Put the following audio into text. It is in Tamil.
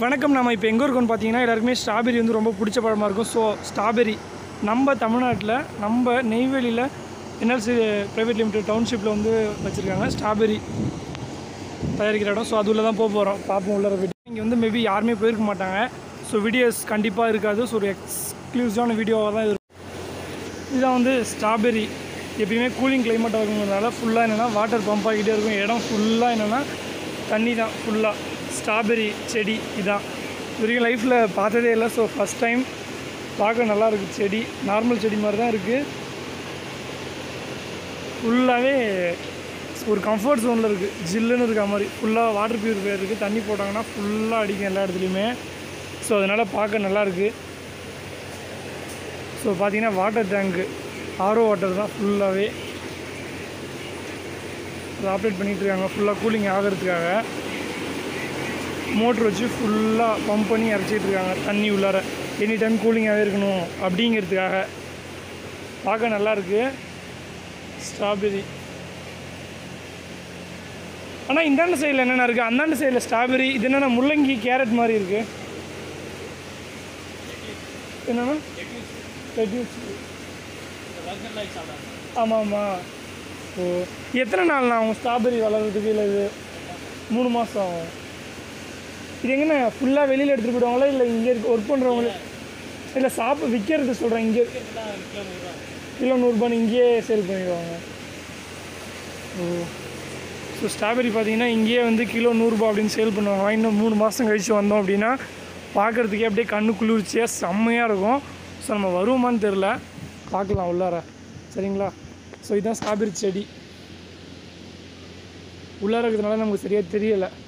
வணக்கம் நம்ம இப்போ எங்கே இருக்கோம்னு பார்த்தீங்கன்னா எல்லாருக்குமே ஸ்ட்ராபெரி வந்து ரொம்ப பிடிச்ச பழமாக இருக்கும் ஸோ ஸ்ட்ராபெரி நம்ம தமிழ்நாட்டில் நம்ம நெய்வேலியில் என்எல்சி ப்ரைவேட் லிமிடெட் டவுன்ஷிப்பில் வந்து வச்சுருக்காங்க ஸ்ட்ராபெரி தயாரிக்கிற இடம் ஸோ அது உள்ள தான் போக போகிறோம் பார்ப்போம் உள்ள வீடியோ இங்கே வந்து மேபி யாருமே போயிருக்க மாட்டாங்க ஸோ வீடியோஸ் கண்டிப்பாக இருக்காது ஸோ ஒரு எக்ஸ்க்ளூசிவான வீடியோவாக தான் இருக்கும் இதுதான் வந்து ஸ்ட்ராபெரி எப்பயுமே கூலிங் கிளைமேட் ஆகுங்கிறதுனால ஃபுல்லாக என்னென்னா வாட்டர் பம்ப் ஆகிட்டே இருக்கும் இடம் ஃபுல்லாக என்னென்னா தண்ணி தான் ஃபுல்லாக ஸ்ட்ராபெரி செடி இதான் இது வரைக்கும் லைஃப்பில் பார்த்ததே இல்லை ஸோ ஃபஸ்ட் டைம் பார்க்க நல்லா இருக்குது செடி நார்மல் செடி மாதிரி தான் இருக்குது ஃபுல்லாகவே ஒரு கம்ஃபர்ட் ஜோனில் இருக்குது ஜில்லுன்னு இருக்க மாதிரி ஃபுல்லாக வாட்டர் பியூரிஃபையர் இருக்குது தண்ணி போட்டாங்கன்னா ஃபுல்லாக அடிக்கும் எல்லா இடத்துலையுமே ஸோ அதனால் பார்க்க நல்லா இருக்குது ஸோ பார்த்தீங்கன்னா வாட்டர் டேங்க்கு ஆரோ வாட்டர் தான் ஃபுல்லாகவே அதை ஆப்ரேட் பண்ணிகிட்டு இருக்காங்க ஃபுல்லாக கூலிங் ஆகிறதுக்காக மோட்ரு வச்சு ஃபுல்லாக பம்ப் பண்ணி இறச்சிட்டு இருக்காங்க தண்ணி உள்ளார எனி டைம் கூலிங்காகவே இருக்கணும் அப்படிங்கிறதுக்காக பார்க்க நல்லா இருக்கு ஸ்ட்ராபெரி ஆனால் இந்தாண்ட சைடில் என்னென்ன இருக்குது அந்தாண்ட சைடில் ஸ்ட்ராபெரி இது என்னென்ன முள்ளங்கி கேரட் மாதிரி இருக்குது என்னென்னா ரெட்யூஸ் ஆமாம் ஆமாம் ஓ எத்தனை நாள் நான் ஸ்ட்ராபெரி வளர்கிறதுக்கு இல்லை இது மூணு மாதம் ஆகும் இது எங்கண்ணா ஃபுல்லாக வெளியில் எடுத்துகிட்டு போயிடுவாங்களா இல்லை இங்கே இருக்க ஒர்க் பண்ணுறவங்களே இல்லை சாப்பிட விற்கிறது சொல்கிறேன் இங்கே கிலோ நூறுரூபான்னு இங்கேயே சேல் பண்ணிடுவாங்க ஓ ஸோ ஸ்ட்ராபெரி பார்த்தீங்கன்னா இங்கேயே வந்து கிலோ நூறுரூபா அப்படின்னு சேல் பண்ணுவாங்க இன்னும் மூணு மாதம் கழித்து வந்தோம் அப்படின்னா பார்க்குறதுக்கே அப்படியே கண்ணு குளிர்ச்சியாக செம்மையாக இருக்கும் ஸோ நம்ம வருவோமான்னு தெரில பார்க்கலாம் உள்ளார சரிங்களா ஸோ இதுதான் ஸ்ட்ராபெரி செடி உள்ளார இருக்கிறதுனால நமக்கு சரியாக தெரியலை